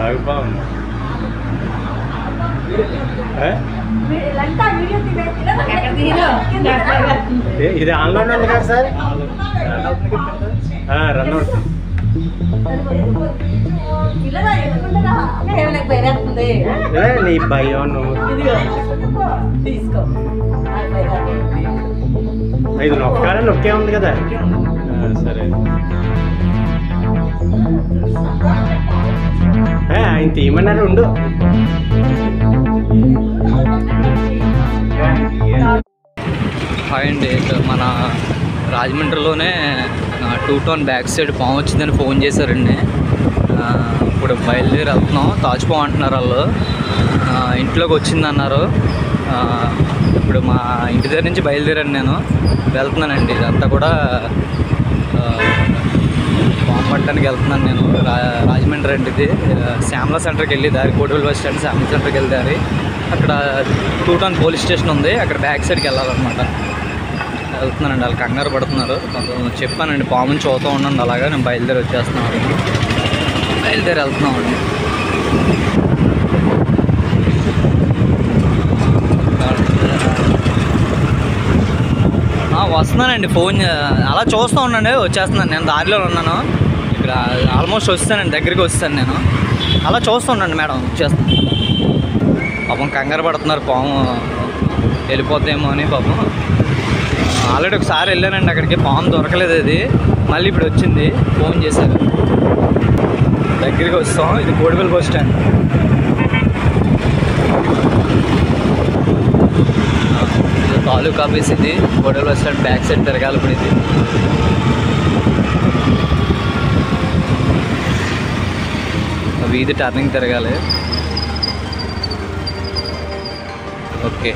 నాగుపాము ఏ? ఏ, ఇది ఆన్లైన్ ఉంది కదా సార్ రన్ అవుతుంది ఏ, నీ భయం నువ్వు తీసుకో ఇది నొక్కాలని నొక్కే ఉంది కదా ఆ, సరే ఏ, ఆయన తీయమన్నారు ఉండు హాయ్ అండి ఇక్కడ మన రాజమండ్రిలోనే ఆ, టూ టౌన్ బ్యాక్ సైడ్ పాము వచ్చిందని ఫోన్ చేశారండి ఆ, ఇప్పుడు బయలుదేరి వెళ్తున్నాం తాజ్పాము అంటున్నారు వాళ్ళు ఆ, ఇంట్లోకి వచ్చిందన్నారు ఆ, ఇప్పుడు మా ఇంటి దగ్గర నుంచి బయలుదేరాను నేను వెళ్తున్నానండి ఇదంతా కూడా ఆ, పాము పట్టడానికి వెళ్తున్నాను నేను రా రాజమండ్రి అండి ఇది ఆ, శ్యామల సెంటర్కి వెళ్ళి దారి కోటివల్ బస్ స్టాండ్ శ్యామల సెంటర్కి వెళ్ళి దారి అక్కడ టూ టౌన్ పోలీస్ స్టేషన్ ఉంది అక్కడ బ్యాక్ సైడ్కి వెళ్ళాలన్నమాట వెళ్తున్నానండి వాళ్ళు కంగారు పడుతున్నారు కొంచెం చెప్పానండి పాముని చూస్తూ ఉండండి అలాగా నేను బయలుదేరి వచ్చేస్తున్నాను బయలుదేరి వెళ్తున్నామండి ఆ, వస్తున్నానండి ఫోన్ చే- అలా చూస్తూ ఉండండి వచ్చేస్తున్నాను నేను దారిలో ఉన్నాను ఇక్కడ ఆల్మోస్ట్ వస్తానండి దగ్గరికి వస్తాను నేను అలా చూస్తూ ఉండండి మేడం వచ్చేస్తాను పాపం కంగారు పడుతున్నారు పాము వెళ్ళిపోద్దేమో అని పాపం ఆల్రెడీ ఒకసారి వెళ్ళానండి అక్కడికి పాము దొరకలేదు అది మళ్ళీ ఇప్పుడు వచ్చింది ఫోన్ చేశారు దగ్గరికి వస్తాం ఇది కోడిపల్లి బస్ స్టాండ్ ఇది తాలూకా ఆఫీస్ ఇది Kodipalli bus stand back side తిరగాలి ఇప్పుడు ఇది వీధి టర్నింగ్ తిరగాలి ఓకే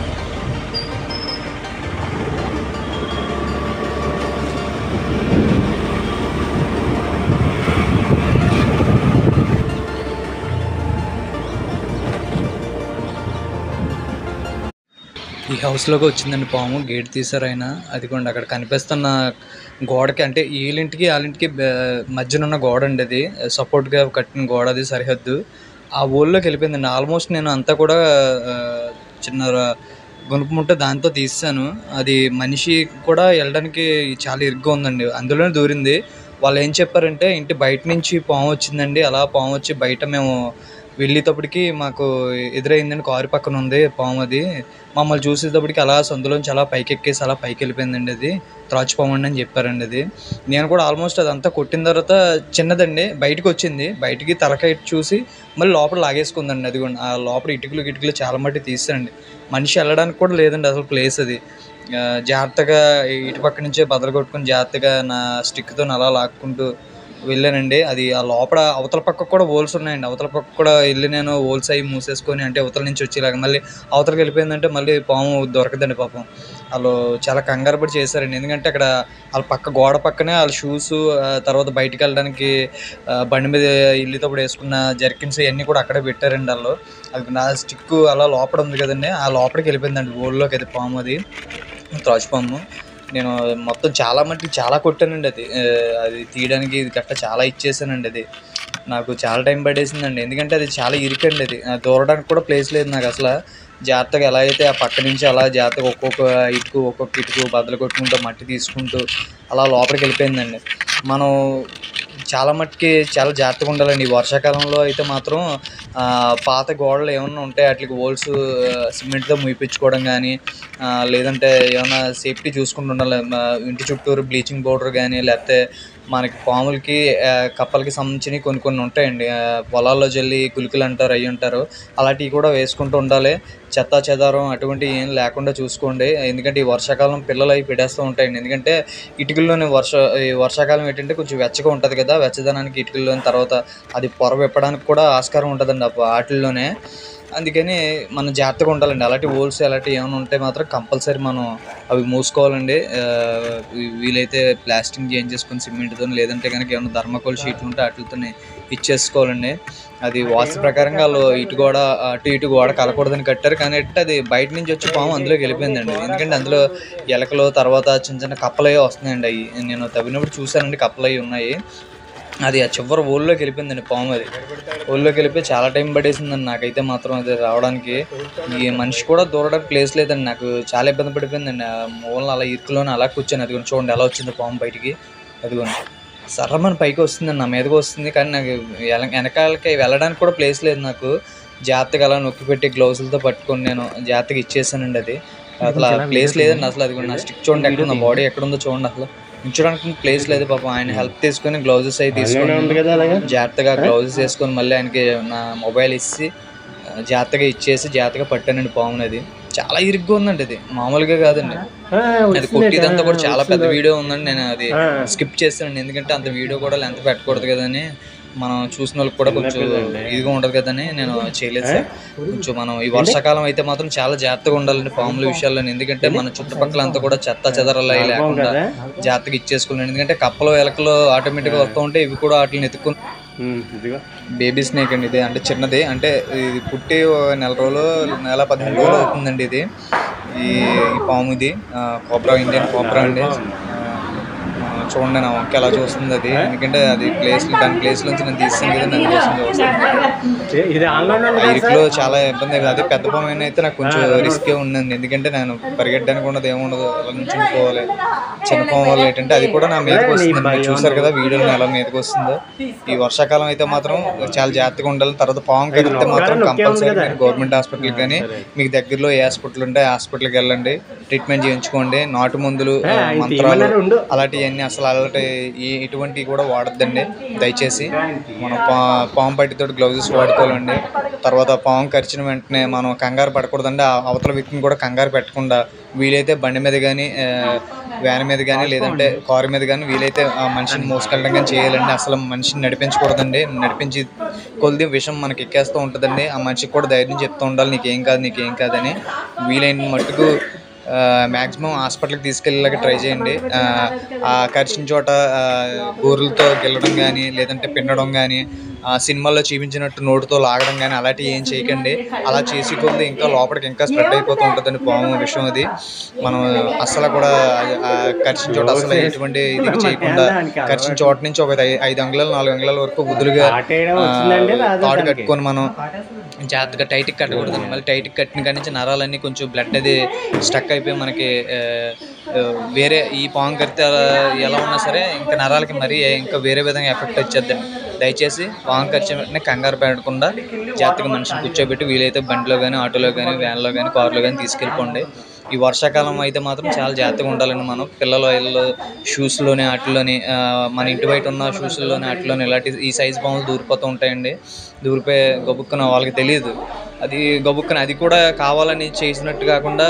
ఈ హౌస్లోకి వచ్చిందండి పాము గేట్ తీసారు ఆయన అదిగోండి అక్కడ కనిపిస్తున్న గోడకి అంటే వీళ్ళింటికి వాళ్ళింటికి బ- మధ్యన ఉన్న గోడ అండి అది సపోర్ట్గా కట్టిన గోడ అది సరిహద్దు ఆ ఊళ్ళోకి వెళ్ళిపోయిందండి ఆల్మోస్ట్ నేను అంతా కూడా ఆ, చిన్న ర- గునుపు ముట్ట దాంతో తీసాను అది మనిషి కూడా వెళ్ళడానికి చాలా ఇరుగ్గా ఉందండి అందులోనే దూరింది వాళ్ళు ఏం చెప్పారంటే ఇంటి బయట నుంచి పాము వచ్చిందండి అలా పాము వచ్చి బయట మేము వెళ్ళేటప్పటికి మాకు ఎదురైందండి కారు పక్కన ఉంది పాము అది మమ్మల్ని చూసేటప్పటికి అలా సందులోంచి అలా పైకి ఎక్కేసి అలా పైకి వెళ్ళిపోయిందండి అది త్రాచు పాము అండి అని చెప్పారండి అది నేను కూడా ఆల్మోస్ట్ అదంతా కొట్టిన తర్వాత చిన్నదండి బయటకు వచ్చింది బయటికి తలకాయ చూసి మళ్ళీ లోపల లాగేసుకుందండి అది కూడా ఆ లోపల ఇటుకలు గిటుకలు చాలా మట్టి తీసారండి మనిషి వెళ్ళడానికి కూడా లేదండి అసలు ప్లేస్ అది ఆ, జాగ్రత్తగా ఇటు పక్క నుంచే బదలు కొట్టుకుని జాగ్రత్తగా నా స్టిక్తో అలా లాక్కుంటూ వెళ్ళానండి అది ఆ లోపల అవతల పక్క కూడా హోల్స్ ఉన్నాయండి అవతల పక్క కూడా వెళ్ళి నేను హోల్స్ అవి మూసేసుకొని అంటే అవతల నుంచి వచ్చేలాగా మళ్ళీ అవతలకి వెళ్ళిపోయిందంటే మళ్ళీ పాము దొరకదండి పాపం వాళ్ళు చాలా కంగారు పడి చేశారండి ఎందుకంటే అక్కడ వాళ్ళ పక్క గోడ పక్కనే వాళ్ళ షూస్ తర్వాత బయటికి వెళ్ళడానికి ఆ, బండి మీద వెళ్ళేటప్పుడు వేసుకున్న జర్కిన్స్ ఇవన్నీ కూడా అక్కడే పెట్టారండి వాళ్ళు అది నా స్టిక్ అలా లోపల ఉంది కదండి ఆ లోపలికి వెళ్ళిపోయిందండి ఓల్లోకి అది పాము అది త్రాచు పాము నేను మొత్తం చాలా మట్టి చాలా కొట్టానండి అది ఆ, అది తీయడానికి ఇది గట్ట చాలా ఇచ్చేసానండి అది నాకు చాలా టైం పడేసిందండి ఎందుకంటే అది చాలా ఇరికండి అది ఆ, దూరడానికి కూడా ప్లేస్ లేదు నాకు అసలు జాగ్రత్తగా ఎలా అయితే ఆ పక్క నుంచి అలా జాగ్రత్తగా ఒక్కొక్క ఇటుకు ఒక్కొక్క ఇటుకు బద్దలు కొట్టుకుంటూ మట్టి తీసుకుంటూ అలా లోపలికి వెళ్ళిపోయిందండి మనం చాలా మట్టుకి చాలా జాగ్రత్తగా ఉండాలండి ఈ వర్షాకాలంలో అయితే మాత్రం ఆ, పాత గోడలు ఏమన్నా ఉంటే వాటికి హోల్స్ సిమెంట్తో ముయిపించుకోవడం కానీ ఆ, లేదంటే ఏమైనా సేఫ్టీ చూసుకుంటూ ఉండాలి మా ఇంటి చుట్టూరు బ్లీచింగ్ పౌడర్ కానీ లేకపోతే మనకి పాములకి ఆ, కప్పలకి సంబంధించినవి కొన్ని కొన్ని ఉంటాయండి ఆ, పొలాల్లో జల్లి గులికలు అంటారు అవి అంటారు అలాంటివి కూడా వేసుకుంటూ ఉండాలి చెత్త చెదారం అటువంటి ఏం లేకుండా చూసుకోండి ఎందుకంటే ఈ వర్షాకాలం పిల్లలు అవి పెట్టేస్తూ ఉంటాయండి ఎందుకంటే ఇటుకల్లోనే వర్ష ఈ వర్షాకాలం ఏంటంటే కొంచెం వెచ్చగా ఉంటుంది కదా వెచ్చదనానికి ఇటుకల్లోని తర్వాత అది పొర విప్పడానికి కూడా ఆస్కారం ఉంటుందండి ఆ వాటిల్లోనే అందుకని మనం జాగ్రత్తగా ఉండాలండి అలాంటి హోల్స్ అలాంటివి ఏమైనా ఉంటే మాత్రం కంపల్సరీ మనం అవి మూసుకోవాలండి ఆ, వీ- వీలైతే ప్లాస్టింగ్ చేంజ్ చేసుకొని సిమెంట్తో లేదంటే కనుక ఏమైనా ధర్మకోల్ షీట్లు ఉంటే వాటితో ఇచ్చేసుకోవాలండి అది వాస్తు ప్రకారంగా వాళ్ళు ఇటు గోడ అటు ఇటు గోడ కలకూడదని కట్టారు కానీ అంటే అది బయట నుంచి వచ్చి పాము అందులోకి వెళ్ళిపోయిందండి ఎందుకంటే అందులో ఎలకలు తర్వాత చిన్న చిన్న కప్పలు అవి వస్తున్నాయండి అవి నేను తవ్వినప్పుడు చూశానండి కప్పలు అవి ఉన్నాయి అది ఆ చివరి ఊళ్ళోకి వెళ్ళిపోయిందండి పాము అది ఊళ్ళోకి వెళ్ళిపోయి చాలా టైం పడేసిందండి నాకైతే మాత్రం అది రావడానికి ఈ మనిషి కూడా దూరడానికి ప్లేస్ లేదండి నాకు చాలా ఇబ్బంది పడిపోయిందండి ఆ మూలన అలా ఇరుకులోనే అలా కూర్చొని అది చూడండి ఎలా వచ్చింది పాము బయటికి అదిగోండి సర్రమని పైకి వస్తుందండి నా మీదకి వస్తుంది కానీ నాకు వెన- వెనకాలకి వెళ్ళడానికి కూడా ప్లేస్ లేదు నాకు జాగ్రత్తగా అలా నొక్కి పెట్టి గ్లౌజులతో పట్టుకొని నేను జాగ్రత్తగా ఇచ్చేసానండి అది అసలు ప్లేస్ లేదండి అసలు అది కూడా నా స్టిక్ చూడండి ఎక్కడ నా బాడీ ఎక్కడ ఉందో చూడండి అసలు ఉంచడానికి ప్లేస్ లేదు పాపం ఆయన హెల్ప్ తీసుకొని గ్లౌజెస్ అయితే ఉంది తీసుకొని కదా అలాగా జాగ్రత్తగా గ్లౌజెస్ వేసుకొని మళ్ళీ ఆయనకి నా మొబైల్ ఇచ్చి ఆ, జాగ్రత్తగా ఇచ్చేసి జాగ్రత్తగా పట్టానండి పాముని అది చాలా ఇరుగ్గా ఉందండి అది మామూలుగా కాదండి ఆ, అది వచ్చిందట. కొట్టిదంతా కూడా చాలా పెద్ద వీడియో ఉందండి నేను అది ఆ. స్కిప్ చేస్తానండి ఎందుకంటే అంత వీడియో కూడా లెంత్ పెట్టకూడదు కదని మనం చూసిన వాళ్ళకి కూడా కొంచెం ఇదిగా ఉండదు కదని నేను చేయలేదు సార్ కొంచెం మనం ఈ వర్షాకాలం అయితే మాత్రం చాలా జాగ్రత్తగా ఉండాలండి పాముల విషయాల్లో ఎందుకంటే మన చుట్టుపక్కల అంతా కూడా చెత్త చెదరలా లేకుండా కదా? జాగ్రత్తగా ఇచ్చేసుకున్నాను ఎందుకంటే కప్పలు ఎలకలు ఆటోమేటిక్గా వస్తూ ఉంటే ఇవి కూడా వాటిని ఎత్తుకుని ఉమ్, ఇదిగో బేబీ స్నేక్ అండి ఇది అంటే చిన్నది అంటే ఇది పుట్టి ఓ నెల రోజులు నెల పదిహేను రోజులు అవుతుందండి ఇది ఈ ఈ పాము ఇది కోబ్రా ఇండియన్ కోబ్రా అండి ఆ, చూడండి నా వంక ఎలా చూస్తుంది అది ఎందుకంటే అది ప్లేస్ దాని ప్లేస్ నుంచి నేను తీస్తాను కదా నన్ను కోసం చూస్తుంది ఏ, ఇది ఆన్లైన్ ఆ ఇరుకులో చాలా ఇబ్బంది అయింది అదే పెద్ద పాము అయినా అయితే నాకు కొంచెం రిస్కే ఉందండి ఎందుకంటే నేను పరిగెట్టడానికి ఉండదు ఏముండదు అలా నుంచి పోవాలి చిన్న పాము వల్ల ఏంటంటే అది కూడా నా మీదకి వస్తుంది మీరు చూసారు కదా వీడియోలో ఎలా మీదకి వస్తుందో ఈ వర్షాకాలం అయితే మాత్రం చాలా జాగ్రత్తగా ఉండాలి తర్వాత పాము కడిగితే మాత్రం కంపల్సరీ మీరు గవర్నమెంట్ హాస్పిటల్కి కానీ మీకు దగ్గరలో ఏ హాస్పిటల్ ఉంటే ఆ హాస్పిటల్కి వెళ్ళండి ట్రీట్మెంట్ చేయించుకోండి నాటు మందులు ఆ, మంత్రాలు ఉండు అలాంటివన్నీ అసలు అలాంటి ఈ- ఇటువంటివి కూడా వాడొద్దండి దయచేసి మనం పా పాము పట్టితో గ్లౌజెస్ వాడుకోవాలండి తర్వాత పాము కరిచిన వెంటనే మనం కంగారు పడకూడదండి ఆ అవతల వ్యక్తిని కూడా కంగారు పెట్టకుండా వీలైతే బండి మీద కానీ వ్యాన్ మీద కానీ లేదంటే కారు మీద కానీ వీలైతే ఆ మనిషిని మోసుకెళ్ళడం కానీ చేయాలండి అసలు మనిషిని నడిపించకూడదండి నడిపించి కొద్ది విషయం మనకి ఎక్కేస్తూ ఉంటుందండి ఆ మనిషికి కూడా ధైర్యం చెప్తూ ఉండాలి నీకేం కాదు నీకేం కాదని వీలైన మట్టుకు మ్యాక్సిమం హాస్పిటల్కి తీసుకెళ్ళేలాగా ట్రై చేయండి ఆ, ఆ కరిచిన చోట ఆ, గోరులతో గిల్లడం కానీ లేదంటే పిండడం కానీ ఆ సినిమాల్లో చూపించినట్టు నోటితో లాగడం కానీ అలాంటివి ఏం చేయకండి అలా చేసి కొద్ది ఇంకా లోపలికి ఇంకా స్ప్రెడ్ అయిపోతూ ఉంటుందండి పాము విషయం అది మనం అసలు కూడా ఆ కరిచిన చోట అసలు ఎటువంటి ఇది చేయకుండా కరిచిన చోట నుంచి ఒక ఐ- ఐదు అంగుళాలు నాలుగు అంగుళాల వరకు వదులుగా ఆటేయడం ఆ, వచ్చిందండి రాదు తాడు దానికి. కట్టుకొని మనం జాగ్రత్తగా టైట్కి కట్టకూడదు మళ్ళీ టైట్కి కట్టిన కాడి నుంచి నరాలన్నీ కొంచెం బ్లడ్ అది స్టక్ అయిపోయి మనకి ఆ, ఆ, వేరే ఈ పాము కడితే అలా- ఎలా ఉన్నా సరే ఇంకా నరాలకి మరీ ఇంకా వేరే విధంగా ఎఫెక్ట్ వచ్చేద్దండి దయచేసి పాము కరిచిన వెంటనే కంగారు పెట్టకుండా జాగ్రత్తగా మనిషిని కూర్చోబెట్టి వీలైతే బండిలో కానీ ఆటోలో కానీ వ్యాన్లో కానీ కారులో కానీ తీసుకెళ్ళిపోండి ఈ వర్షాకాలం అయితే మాత్రం చాలా జాగ్రత్తగా ఉండాలండి మనం పిల్లల ఇళ్ళలో షూస్లోని వాటిలోని ఆ, మన ఇంటి బయట ఉన్న షూస్లోని వాటిలోని ఇలాంటి ఈ సైజ్ పాములు దూరిపోతూ ఉంటాయండి దూరిపోయి గబుక్కున వాళ్ళకి తెలియదు అది గబుక్కున అది కూడా కావాలని చేసినట్టు కాకుండా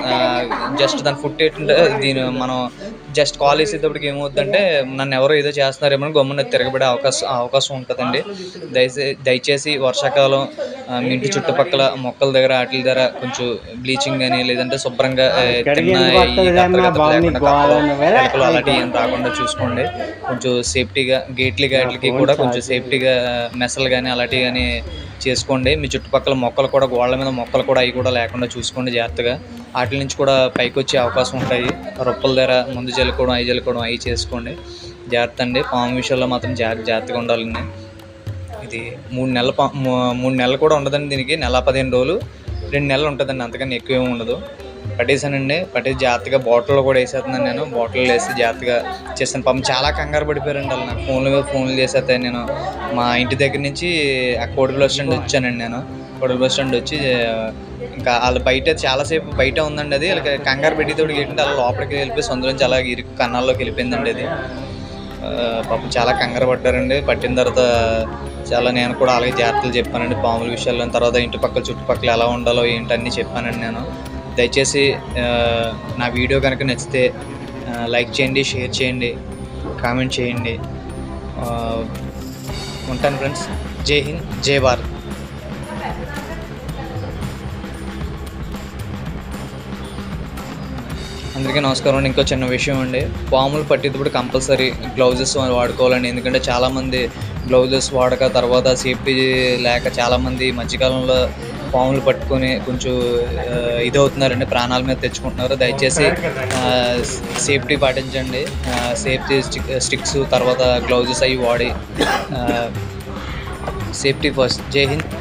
జస్ట్ దాని ఫుట్ ఏంటంటే దీని మనం జస్ట్ కాల్ వేసేటప్పటికి ఏమవుతుందంటే నన్ను ఎవరో ఏదో చేస్తున్నారేమో గమ్మున తిరగబడే అవకాశం అవకాశం ఉంటుందండి దయచేసి దయచేసి వర్షాకాలం ఆ, మీ ఇంటి చుట్టుపక్కల మొక్కల దగ్గర వాటి దగ్గర కొంచెం బ్లీచింగ్ కానీ లేదంటే శుభ్రంగా ఆ, తిన్న ఈ గత్తలు గత్తలు లేకుండా కప్పలు, ఎలకలు అలాంటివి ఏం రాకుండా చూసుకోండి కొంచెం సేఫ్టీగా గేట్లు గాట్లకి కూడా కొంచెం సేఫ్టీగా మెసలు కానీ అలాంటివి కానీ చేసుకోండి మీ చుట్టుపక్కల మొక్కలు కూడా గోడల మీద మొక్కలు కూడా అవి కూడా లేకుండా చూసుకోండి జాగ్రత్తగా వాటి నుంచి కూడా పైకి వచ్చే అవకాశం ఉంటాయి రొప్పల దగ్గర ముందు జల్లుకోవడం అవి జల్లుకోవడం అవి చేసుకోండి జాగ్రత్త అండి పాము విషయంలో మాత్రం జాగ్రత్త జాగ్రత్తగా ఉండాలండి ఇది మూడు నెలల పా మూ- మూడు నెలలు కూడా ఉండదండి దీనికి నెల పదిహేను రోజులు రెండు నెలలు ఉంటుందండి అంతకన్నా ఎక్కువ ఏమి ఉండదు పట్టేసానండి పట్టేసి జాగ్రత్తగా బాటిల్లో కూడా వేసేస్తున్నాను నేను బాటిల్లో వేసి జాగ్రత్తగా చేస్తాను పాపం చాలా కంగారు పడిపోయారండి వాళ్ళు నాకు ఫోన్ల మీద ఫోన్లు చేసేస్తాయి నేను మా ఇంటి దగ్గర నుంచి ఆ కోడి బస్ స్టాండ్ వచ్చానండి నేను కోడి బస్ స్టాండ్ వచ్చి ఆ, ఇంకా వాళ్ళు బయట చాలాసేపు బయట ఉందండి అది వాళ్ళకి కంగారు పెట్టేటోడికి ఏంటంటే అలా లోపలికి వెళ్ళిపోయి సందులోంచి అలా ఇరుకు కన్నాల్లోకి వెళ్ళిపోయిందండి అది ఆ, పాపం చాలా కంగారు పడ్డారండి పట్టిన తర్వాత చాలా నేను కూడా అలాగే జాగ్రత్తలు చెప్పానండి పాముల విషయాల్లో తర్వాత ఇంటి పక్కల చుట్టుపక్కల ఎలా ఉండాలో ఏంటన్నీ చెప్పానండి నేను దయచేసి ఆ, నా వీడియో కనుక నచ్చితే ఆ, లైక్ చేయండి షేర్ చేయండి కామెంట్ చేయండి ఆ, ఉంటాను ఫ్రెండ్స్ జై హింద్ జై భారత్ అందరికీ నమస్కారం అండి ఇంకో చిన్న విషయం అండి పాములు పట్టేటప్పుడు కంపల్సరీ గ్లౌజెస్ వాడుకోవాలండి ఎందుకంటే చాలామంది గ్లౌజెస్ వాడక తర్వాత సేఫ్టీ లేక చాలామంది ఈ మధ్యకాలంలో పాములు పట్టుకొని కొంచెం ఆ, ఇదవుతున్నారండి ప్రాణాల మీద తెచ్చుకుంటున్నారు దయచేసి సేఫ్టీ పాటించండి సేఫ్టీ స్టిక్ స్టిక్స్ తర్వాత గ్లౌజెస్ అవి వాడి సేఫ్టీ ఫస్ట్ జై హింద్